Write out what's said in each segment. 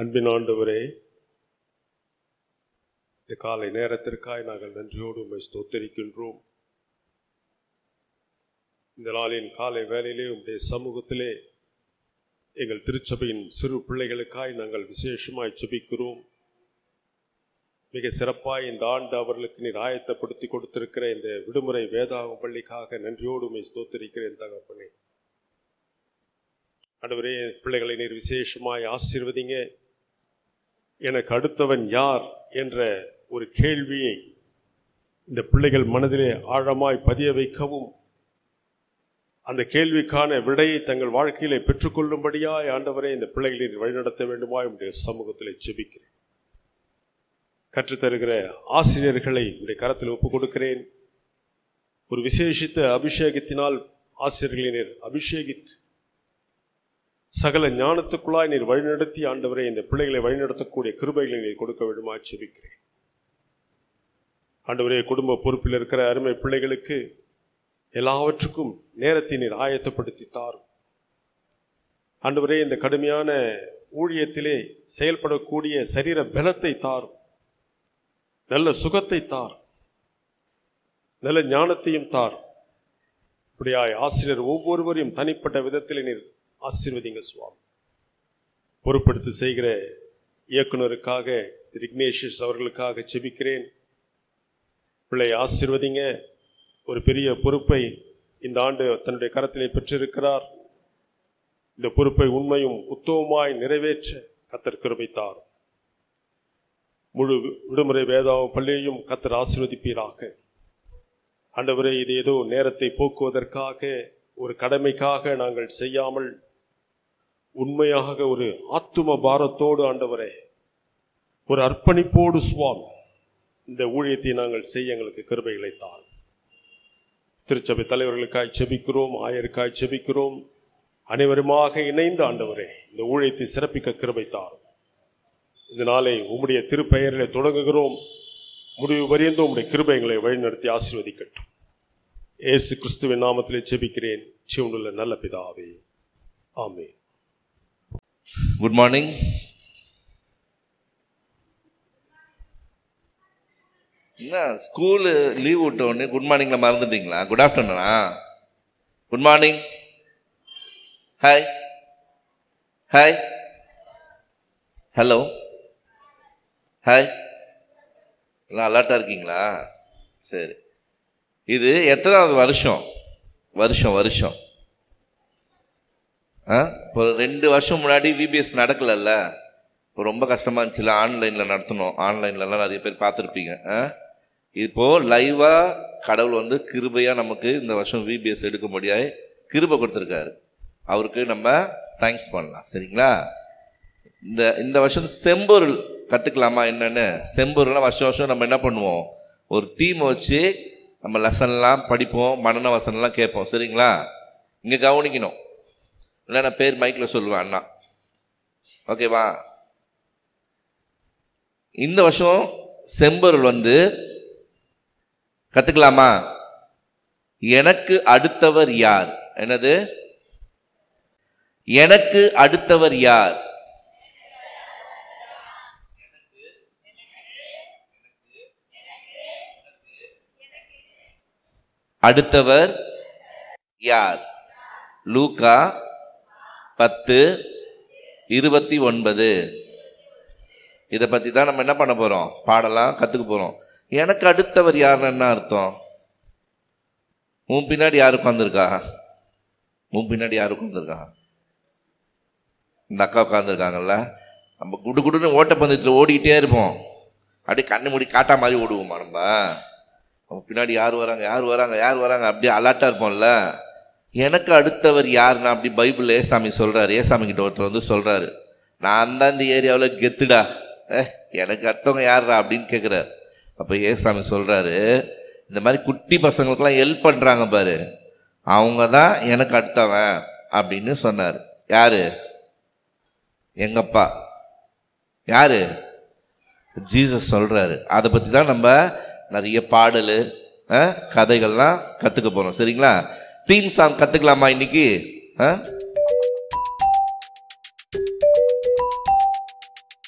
அன்பின் ஆண்டவரே இந்த காலை நேரத்திற்காய் நாங்கள் நன்றியோடு உண்மை ஸ்தோத்தரிக்கின்றோம் இந்த நாளின் காலை வேளையிலே உம்முடைய சமூகத்திலே எங்கள் திருச்சபையின் சிறு பிள்ளைகளுக்காய் நாங்கள் விசேஷமாய் ஜெபிக்கிறோம் மிக சிறப்பாய் இந்த ஆண்டு அவர்களுக்கு நீர் ஆயத்தப்படுத்தி கொடுத்திருக்கிற இந்த விடுமுறை வேதாகம் பள்ளிக்காக நன்றியோடு உண்மை ஸ்தோத்தரிக்கிறேன் தகப்பனே ஆண்டவரே பிள்ளைகளை நீர் விசேஷமாய் ஆசீர்வதிங்க எனக்கு அடுத்தவன் யார் என்ற ஒரு கேள்வியை இந்த பிள்ளைகள் மனதிலே ஆழமாய் பதிய வைக்கவும் அந்த கேள்விக்கான விடையை தங்கள் வாழ்க்கையிலே பெற்றுக்கொள்ளும்படியாய் ஆண்டவரே இந்த பிள்ளைகளை நீர் வழிநடத்த வேண்டுமாய் உடைய சமூகத்திலே ஜெபிக்கிறேன் கற்றுத்தருகிற ஆசிரியர்களை உடைய கரத்தில் ஒப்புக் கொடுக்கிறேன் ஒரு விசேஷித்த அபிஷேகத்தினால் ஆசிரியர்களை நீர் அபிஷேகித்து சகல ஞானத்துக்குள்ளாய் நீர் வழிநடத்தி ஆண்டவரை இந்த பிள்ளைகளை வழிநடத்தக்கூடிய கிருபைகளை நீர் கொடுக்க வேண்டுமா செபிக்கிறேன் ஆண்டவரே குடும்ப பொறுப்பில் இருக்கிற அருமை பிள்ளைகளுக்கு எல்லாவற்றுக்கும் நேரத்தை நீர் ஆயத்தப்படுத்தி தாரும் ஆண்டவரே இந்த கடுமையான ஊழியத்திலே செயல்படக்கூடிய சரீர பலத்தை தாரும் நல்ல சுகத்தை தார் நல்ல ஞானத்தையும் தார் இப்படியாய் ஆசிரியர் ஒவ்வொருவரையும் தனிப்பட்ட விதத்தில் நீர் ஆசீர்வதிங்க சுவாமி பொறுப்படுத்தி செய்கிற இயக்குனருக்காக திரு விக்னேஷஸ் அவர்களுக்காக செபிக்கிறேன் பிள்ளை ஆசீர்வதிங்க ஒரு பெரிய பொறுப்பை இந்த ஆண்டு தன்னுடைய கரத்திலே பெற்றிருக்கிறார் இந்த பொறுப்பை உண்மையும் உத்தவமாய் நிறைவேற்ற கத்தர் கிருபைத்தார் முழு விடுமுறை வேதாவ பள்ளியையும் கத்தர் ஆசீர்வதிப்பீராக ஆண்டவரே இது ஏதோ நேரத்தை போக்குவதற்காக ஒரு கடமைக்காக நாங்கள் செய்யாமல் உண்மையாக ஒரு ஆத்தும பாரத்தோடு ஆண்டவரே ஒரு அர்ப்பணிப்போடு சுவாமி இந்த ஊழியத்தை நாங்கள் செய்ய எங்களுக்கு கிருபைகளை தார் திருச்சபை தலைவர்களுக்காய் செபிக்கிறோம் ஆயருக்காய் செபிக்கிறோம் அனைவருமாக இணைந்த ஆண்டவரே இந்த ஊழியத்தை சிறப்பிக்க கிருபை தாரும் இந்த நாளை உம்முடைய திருப்பெயரிலே தொடங்குகிறோம் முடிவு வரையந்தும் உம்முடைய கிருபைகளை வழிநடத்தி ஆசீர்வதிக்கட்டும் ஏசு கிறிஸ்துவின் நாமத்திலே ஜெபிக்கிறேன் சிவனுள்ள நல்ல பிதாவே ஆமே குட் மார்னிங் என்ன ஸ்கூலு லீவ் விட்ட உடனே குட் மார்னிங்கில் மறந்துட்டீங்களா குட் ஆஃப்டர்நூனா good morning hi hi hello hi எல்லாம் அலர்ட்டாக இருக்கீங்களா சரி இது எத்தனாவது வருஷம் வருஷம் வருஷம் ஆ இப்போ ரெண்டு வருஷம் முன்னாடி விபிஎஸ் நடக்கலல்ல இப்போ ரொம்ப கஷ்டமாக இருந்துச்சுல ஆன்லைனில் நடத்தணும் ஆன்லைன்லலாம் நிறைய பேர் பார்த்துருப்பீங்க ஆ இப்போது லைவாக கடவுள் வந்து கிருபையாக நமக்கு இந்த வருஷம் விபிஎஸ் எடுக்க முடியாது கிருபை கொடுத்துருக்காரு அவருக்கு நம்ம தேங்க்ஸ் பண்ணலாம் சரிங்களா இந்த இந்த வருஷம் செம்பொருள் கற்றுக்கலாமா என்னென்னு செம்பொருள்லாம் வருஷம் வருஷம் நம்ம என்ன பண்ணுவோம் ஒரு தீமை வச்சு நம்ம லெசன்லாம் படிப்போம் மனன வசனம்லாம் கேட்போம் சரிங்களா இங்கே கவனிக்கணும் இல்லை நான் பேர் மைக்கில் சொல்லுவேன் அண்ணா ஓகேவா இந்த வருஷம் செம்பொருள் வந்து கற்றுக்கலாமா எனக்கு அடுத்தவர் யார் என்னது எனக்கு அடுத்தவர் யார் அடுத்தவர் யார் லூக்கா பத்து இருபத்தி ஒன்பது இதை பற்றி தான் நம்ம என்ன பண்ண போகிறோம் பாடலாம் கற்றுக்க போகிறோம் எனக்கு அடுத்தவர் யாருன்னு என்ன அர்த்தம் உன் பின்னாடி யார் உட்காந்துருக்கா உன் பின்னாடி யார் உட்காந்துருக்கா இந்த அக்கா உட்காந்துருக்காங்கல்ல நம்ம குடு குடுன்னு ஓட்டப்பந்தயத்தில் ஓடிக்கிட்டே இருப்போம் அப்படியே கண்ணு மூடி காட்டா மாதிரி ஓடுவோமா நம்ம நம்ம பின்னாடி யார் வராங்க யார் வராங்க யார் வராங்க அப்படியே அலர்ட்டாக இருப்போம்ல எனக்கு அடுத்தவர் யாருன்னா அப்படி பைபிள் ஏசாமி சொல்கிறாரு ஏசாமி கிட்ட ஒருத்தர் வந்து சொல்கிறாரு நான் தான் இந்த ஏரியாவில் கெத்துடா ஏ எனக்கு அடுத்தவங்க யாருடா அப்படின்னு கேட்குறாரு அப்போ ஏசாமி சொல்கிறாரு இந்த மாதிரி குட்டி பசங்களுக்கெல்லாம் ஹெல்ப் பண்ணுறாங்க பாரு அவங்க தான் எனக்கு அடுத்தவன் அப்படின்னு சொன்னார் யாரு எங்கப்பா யாரு ஜீசஸ் சொல்கிறாரு அதை பற்றி தான் நம்ம நிறைய பாடல் அஹ், கதைகள்லாம் கற்றுக்க போகிறோம் சரிங்களா தீம் சாங் கற்றுக்கலாமா இன்னைக்கு ஆ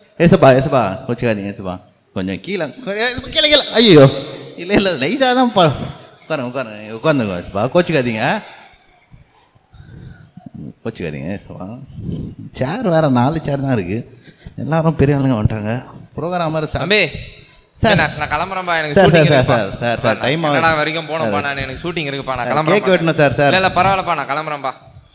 ஏசப்பா ஏசப்பா கோச்சிக்காதீங்க ஏசப்பா கொஞ்சம் கீழே ஏ, கீழே கீழே ஐயோ இல்லை இல்லை லைட்டாக தான் பா உட்காருங்க உட்காருங்க உட்காந்துங்க ஏசப்பா கோச்சிக்காதீங்க கோச்சிக்காதீங்க ஏசப்பா சேர் வேற நாலு சேர் தான் இருக்கு எல்லாரும் பெரிய ஆளுங்க வந்துட்டாங்க ப்ரோக்ராம் மாதிரி start- தம்பி சார். நான் நான் கிளம்புறேன்ப்பா எனக்கு சார், ஷூட்டிங் சார், இருக்குப்பா சார், சார், சார், நான் time ஆகுது. கனடா வரைக்கும் போகணும்ப்பா நான் எனக்கு ஷூட்டிங் இருக்குப்பா நான் சார், கிளம்புறேன் cake வெட்டணும் சார், சார். இல்ல இல்ல பரவாயில்லப்பா நான் கிளம்புறேன்ப்பா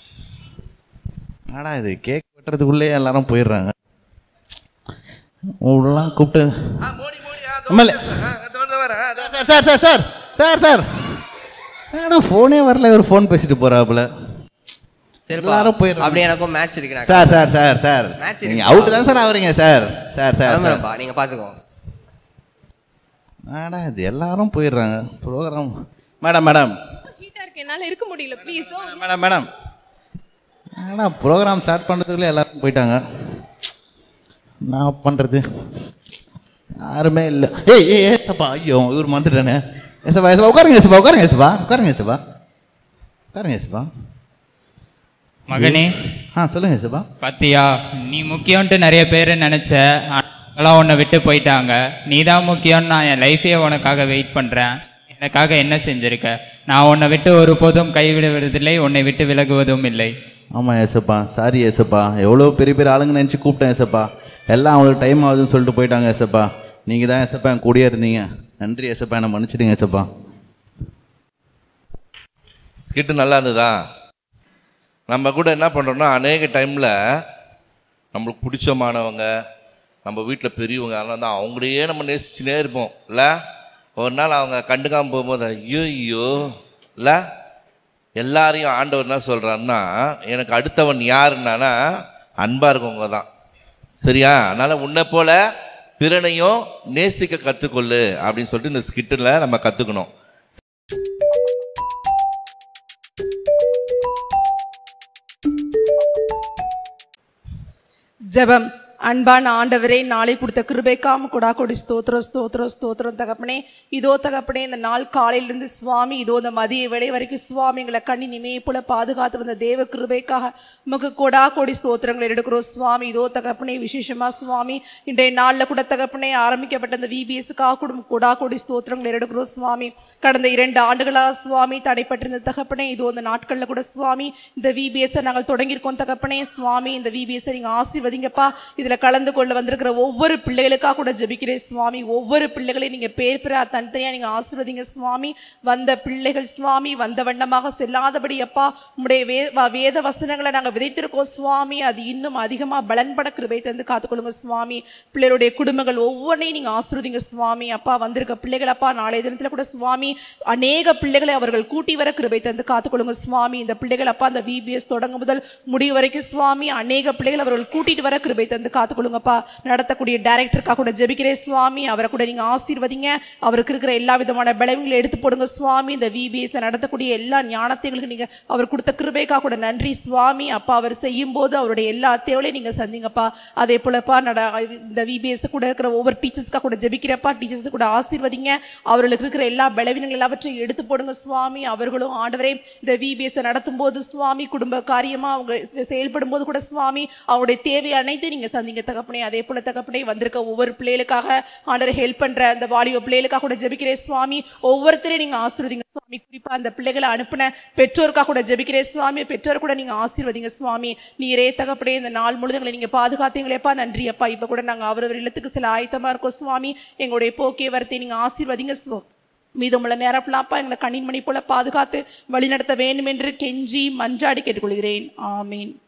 ஆனா இது கேக் வெட்டுறதுக்குள்ளே எல்லாரும் போயிடுறாங்க உங்களெல்லாம் கூப்பிட்டு அம்மாலே. Sir sir sir sir sir sir ஏடா ஃபோனே வரல ஒரு ஃபோன் பேசிட்டு போறாப்புல எல்லாரும் போயிடுறாங்க அப்படி எனக்கும் மேட்ச் இருக்கு நான் sir sir sir sir Match நீங்க இருக்குப்பா. அவுட் தான் சார் ஆவறீங்க சார் சார் சார் சார் கிளம்புறேன்ப்பா நீங்க பாத்துக்கோ ஆடா இது எல்லாரும் போயிடுறாங்க ப்ரோக்ராம் மேடம் மேடம் ஹீட்டா இருக்கு என்னால இருக்க முடியல ப்ளீஸ் மேடம் மேடம் ஆனா ப்ரோக்ராம் ஸ்டார்ட் பண்ணுறதுக்குள்ளே எல்லாரும் போயிட்டாங்க நான் பண்ணுறது யாருமே இல்லை ஏய் ஏய் ஏசப்பா ஐயோ இவர் வந்துட்டானே ஏசப்பா ஏசப்பா உட்காருங்க ஏசப்பா உட்காருங்க ஏசப்பா உட்காருங்க ஏசப்பா உட்காருங்க ஏசப்பா மகனே ஆ சொல்லுங்க ஏசப்பா பாத்தியா நீ முக்கியம்ட்டு நிறைய பேர் நினைச்ச அதெல்லாம் உன்னை விட்டு போயிட்டாங்க நீ தான் முக்கியம் நான் என் லைஃபே உனக்காக வெயிட் பண்றேன் எனக்காக என்ன செஞ்சிருக்க நான் உன்னை விட்டு ஒருபோதும் கைவிடுவதில்லை உன்னை விட்டு விலகுவதும் இல்லை ஆமாம் ஏசப்பா சாரி ஏசப்பா எவ்வளோ பெரிய பெரிய ஆளுங்க நினச்சி கூப்பிட்டேன் ஏசப்பா எல்லாம் அவங்களுக்கு டைம் ஆகுதுன்னு சொல்லிட்டு போயிட்டாங்க ஏசப்பா நீங்கள் தான் ஏசப்பா என் கூடயே இருந்தீங்க நன்றி ஏசப்பா என்னை மன்னிச்சிடுங்க ஏசப்பா ஸ்கிட்டு நல்லா இருந்ததா நம்ம கூட என்ன பண்ணுறோம்னா அநேக டைமில் நம்மளுக்கு பிடிச்சமானவங்க நம்ம வீட்டில் பெரியவங்க அதெல்லாம் தான் அவங்களையே நம்ம நேசிச்சுனே இருப்போம் இல்லை ஒரு நாள் அவங்க கண்டுக்காமல் போகும்போது ஐயோ ஐயோ இல்லை எல்லாரையும் ஆண்டவர் என்ன சொல்கிறாருன்னா எனக்கு அடுத்தவன் யாருன்னானா அன்பாக இருக்கவங்க தான் சரியா அதனால் உன்னை போல பிறனையும் நேசிக்க கற்றுக்கொள்ளு அப்படின்னு சொல்லிட்டு இந்த ஸ்கிட்டில் நம்ம கற்றுக்கணும் ஜெபம் அன்பான ஆண்டவரே நாளை கொடுத்த கிருபைக்காம கொடா கொடி ஸ்தோத்திரம் ஸ்தோத்திரம் ஸ்தோத்திரம் தகப்பனே இதோ தகப்பனே இந்த நாள் காலையிலிருந்து சுவாமி இதோ இந்த மதிய வேளை வரைக்கும் சுவாமி எங்களை கண்ணி நிமையை போல பாதுகாத்து வந்த தேவ கிருபைக்காக உமக்கு கொடா கொடி ஸ்தோத்திரங்களை எடுக்கிறோம் சுவாமி இதோ தகப்பனே விசேஷமா சுவாமி இன்றைய நாள்ல கூட தகப்பனே ஆரம்பிக்கப்பட்ட இந்த விபிஎஸ்க்காக கூட உமக்கு கொடா கொடி ஸ்தோத்திரங்களை எடுக்கிறோம் சுவாமி கடந்த இரண்டு ஆண்டுகளா சுவாமி தடைப்பட்டிருந்த தகப்பனே இதோ இந்த நாட்கள்ல கூட சுவாமி இந்த விபிஎஸ் நாங்கள் தொடங்கியிருக்கோம் தகப்பனே சுவாமி இந்த விபிஎஸ் நீங்க ஆசீர்வதிங்கப்பா இதுல கலந்து கொள்ள வந்திருக்கிற ஒவ்வொரு பிள்ளைகளுக்காக கூட ஜெபிக்கிறேன் சுவாமி ஒவ்வொரு பிள்ளைகளையும் நீங்க பேர் பெறா தனித்தனியா நீங்க ஆசீர்வதிங்க சுவாமி வந்த பிள்ளைகள் சுவாமி வந்த வண்ணமாக செல்லாதபடி அப்பா உம்முடைய வே வ- வேத வசனங்களை நாங்க விதைத்திருக்கோம் சுவாமி அது இன்னும் அதிகமா பலன்பட கிருபை தந்து காத்துக்கொள்ளுங்க சுவாமி பிள்ளைகளுடைய குடும்பங்கள் ஒவ்வொன்றையும் நீங்க ஆசீர்வதிங்க சுவாமி அப்பா வந்திருக்க பிள்ளைகள் அப்பா நாளைய தினத்துல கூட சுவாமி அநேக பிள்ளைகளை அவர்கள் கூட்டி வர கிருபை தந்து காத்துக்கொள்ளுங்க சுவாமி இந்த பிள்ளைகள் அப்பா அந்த விபிஎஸ் தொடங்கும் முதல் முடிவு வரைக்கும் சுவாமி அநேக பிள்ளைகள் அவர்கள் கூட்டிட்டு வர கிருபை தந்து காத்துக்கொள்ளுங்கப்பா நடத்தக்கூடிய டைரக்டருக்காக கூட ஜெபிக்கிறேன் சுவாமி அவரை கூட நீங்க ஆசீர்வதிங்க அவருக்கு இருக்கிற எல்லா விதமான பலவீனங்களை எடுத்து போடுங்க சுவாமி இந்த விபிஎஸ் நடத்தக்கூடிய எல்லா ஞானத்தைகளுக்கு நீங்க அவர் கொடுத்த கிருபைக்காக கூட நன்றி சுவாமி அப்பா அவர் செய்யும் போது அவருடைய எல்லா தேவையும் நீங்க சந்திங்கப்பா அதே போலப்பா நட இந்த விபிஎஸ் கூட இருக்கிற ஒவ்வொரு டீச்சர்ஸ்க்காக கூட ஜெபிக்கிறப்பா டீச்சர்ஸ் கூட ஆசீர்வதிங்க அவர்களுக்கு இருக்கிற எல்லா பலவீனங்கள் எல்லாவற்றையும் எடுத்து போடுங்க சுவாமி அவர்களும் ஆண்டவரே இந்த விபிஎஸ் நடத்தும் போது சுவாமி குடும்ப காரியமா அவங்க செ- செயல்படும் போது கூட சுவாமி அவருடைய தேவை அனைத்து நீங்க சந்திங்க தகப்பனே அதே போல தகப்பனே வந்திருக்க ஒவ்வொரு பிள்ளைகளுக்காக ஆண்டவர் ஹெல்ப் பண்ற அந்த வாலிப பிள்ளைகளுக்காக கூட ஜெபிக்கிறேன் சுவாமி ஒவ்வொருத்தரையும் நீங்க ஆசீர்வதிங்க சுவாமி குறிப்பா அந்த பிள்ளைகளை அனுப்பின பெற்றோருக்காக கூட ஜெபிக்கிறேன் சுவாமி பெற்றோர் கூட நீங்க ஆசீர்வதிங்க சுவாமி நீரே தகப்பனே இந்த நாள் முழுதும் எங்களை நீங்க பாதுகாத்தீங்களேப்பா நன்றி அப்பா இப்ப கூட நாங்க அவரவர் இல்லத்துக்கு சில ஆயத்தமா இருக்கோம் சுவாமி எங்களுடைய போக்கே வரத்தை நீங்க ஆசீர்வதிங்க சுவா மீதமுள்ள நேரம் ஃபுல்லாப்பா எங்களை கண்ணின் மணி போல பாதுகாத்து வழிநடத்த வேண்டும் என்று கெஞ்சி மன்றாடி கேட்டுக்கொள்கிறேன் ஆமீன்